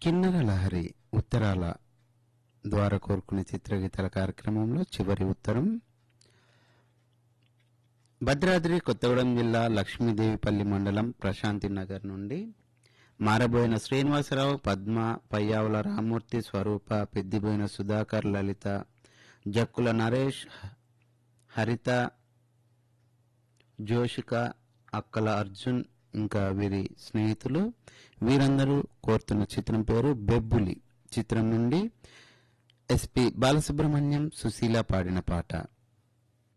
కిన్నెర లహరి ఉత్తరాల ద్వారా కోరుకునే చిత్రగీతాల కార్యక్రమంలో చివరి ఉత్తరం భద్రాద్రి కొత్తగూడెం జిల్లా లక్ష్మీదేవిపల్లి మండలం ప్రశాంతి నగర్ నుండి మారబోయిన శ్రీనివాసరావు పద్మ పయ్యావుల రామూర్తి స్వరూప పెద్దిబోయిన సుధాకర్ లలిత జక్కుల నరేష్ హరిత జోషిక అక్కల అర్జున్ ఇంకా వీరి స్నేహితులు వీరందరూ కోరుతున్న చిత్రం పేరు బెబ్బులి చిత్రం నుండి ఎస్పి బాలసుబ్రహ్మణ్యం సుశీల పాడిన పాట